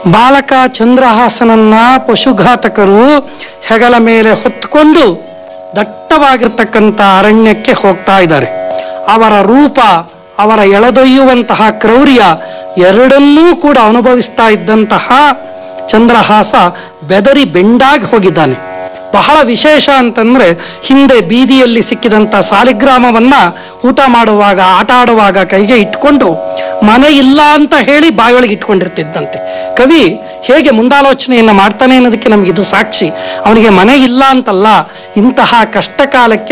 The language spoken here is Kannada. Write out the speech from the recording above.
ಬಾಲಕ ಚಂದ್ರಹಾಸನನ್ನ ಪಶುಘಾತಕರು ಹೆಗಲ ಮೇಲೆ ಹೊತ್ತುಕೊಂಡು ದಟ್ಟವಾಗಿರ್ತಕ್ಕಂಥ ಅರಣ್ಯಕ್ಕೆ ಹೋಗ್ತಾ ಇದ್ದಾರೆ ಅವರ ರೂಪ ಅವರ ಎಳೆದೊಯ್ಯುವಂತಹ ಕ್ರೌರ್ಯ ಎರಡನ್ನೂ ಕೂಡ ಅನುಭವಿಸ್ತಾ ಇದ್ದಂತಹ ಚಂದ್ರಹಾಸ ಬೆದರಿ ಬೆಂಡಾಗಿ ಹೋಗಿದ್ದಾನೆ ಬಹಳ ವಿಶೇಷ ಅಂತಂದ್ರೆ ಹಿಂದೆ ಬೀದಿಯಲ್ಲಿ ಸಿಕ್ಕಿದಂತ ಸಾಲಿಗ್ರಾಮವನ್ನ ಊಟ ಮಾಡುವಾಗ ಆಟ ಆಡುವಾಗ ಕೈಗೆ ಇಟ್ಕೊಂಡು ಮನೆ ಇಲ್ಲ ಅಂತ ಹೇಳಿ ಬಾಯೊಳಗೆ ಇಟ್ಕೊಂಡಿರ್ತಿದ್ದಂತೆ ಕವಿ ಹೇಗೆ ಮುಂದಾಲೋಚನೆಯನ್ನ ಮಾಡ್ತಾನೆ ಅನ್ನೋದಕ್ಕೆ ನಮ್ಗೆ ಇದು ಸಾಕ್ಷಿ ಅವನಿಗೆ ಮನೆ ಇಲ್ಲ ಅಂತಲ್ಲ ಇಂತಹ ಕಷ್ಟ ಕಾಲಕ್ಕೆ